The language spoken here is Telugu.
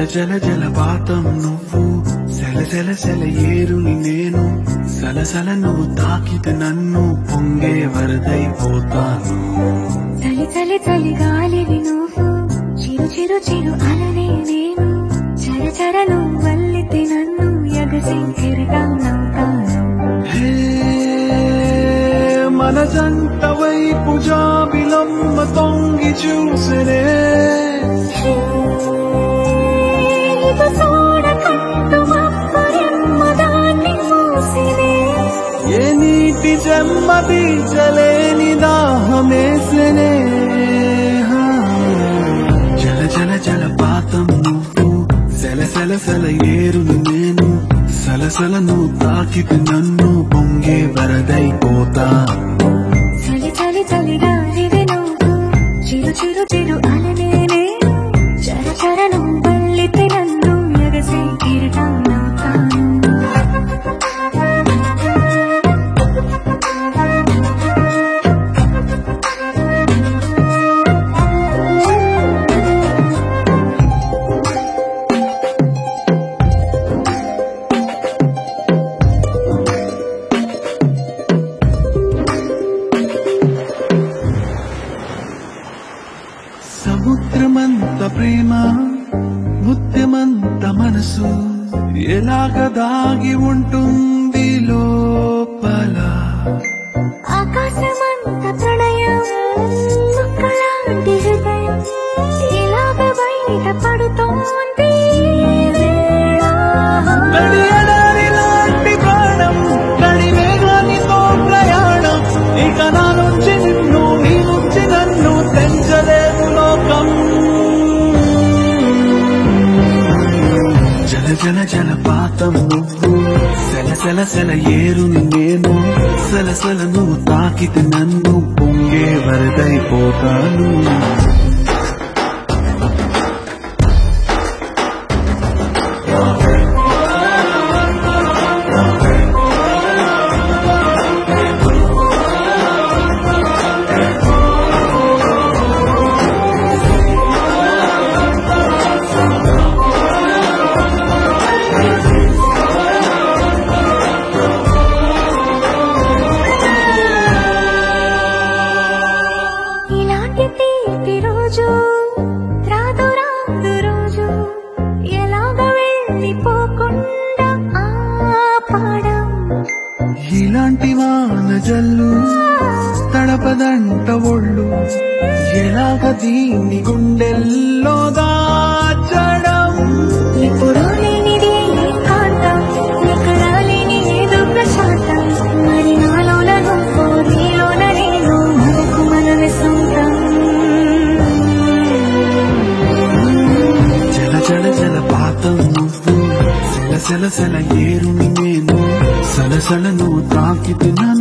జల జలపాతం నువ్వు సెల సెల సెల ఏరుని నేను సలసల నువ్వు తాకితే నన్ను పొంగే వరదైపోతాను చలి చలి చలి గాలివి నువ్వు చిరు చిరు చిరు అలనే నేను చర చర నువ్వు వల్లితే నన్ను ఎగసి కిరటం నవ్వుతాను హే మన జంట వైపు జాబిలమ్మ తొంగి చూసరే ఇది చూడకంటూ మబ్బరెమ్మ దాన్ని మూసినే ఏ నీటి జన్మ తీర్చలేని దాహమేసనే హా. జల జల జలపాతం నువ్వు సెల సెల సెల ఏరును నేను సలసల నువ్వు తాకితే నన్ను పొంగే వరదైపోతాను చలి చలి చలి గాలివి నువ్వు చిరు చిరు చిరు అలనే నేను చర చర నువ్వు వల్లితే నన్ను ఎగసి కిరటం నవ్వుతాను సముద్రమంత ప్రేమ ముత్యమంత మనసు ఎలాగ దాగి ఉంటుంది లోపల ఆకాశమంత ప్రణయం మొక్కలాంటి హృదయం ఇలాగ బయట పడుతోంది వేళ. గడియడారి లాంటి ప్రాణం గడి వేగానితో ప్రయాణం ఇక నా నుంచి నిన్ను నీ నుంచి నన్ను తెంచలేదు లోకం జల జల జలపాతం నువ్వు సెల సెల సెల ఏరుని నేను సలసల నువ్వు తాకితే నన్ను పొంగే వరదైపోతాను ఇలాంటి తీపి రోజు రాదు రాదు రోజు ఎలాగ వెళ్ళిపోకుండా ఆపడం ఇలాంటి వాన జల్లు తడపదంట ఒళ్ళు ఎలాగ దీన్ని గుండెల్లో దాచడం ఇప్పుడు లేనిది ఏకాంతం ఎక్కడ లేని ఏదో ప్రశాంతం మరి నాలోన నువ్వు నీలోన నేను మనకు మనమే సొంతం జల జల జల పాతం నువ్వు సెల సెల సెల ఏరుని నేను సలసల నువ్వు తాకితే నన్ను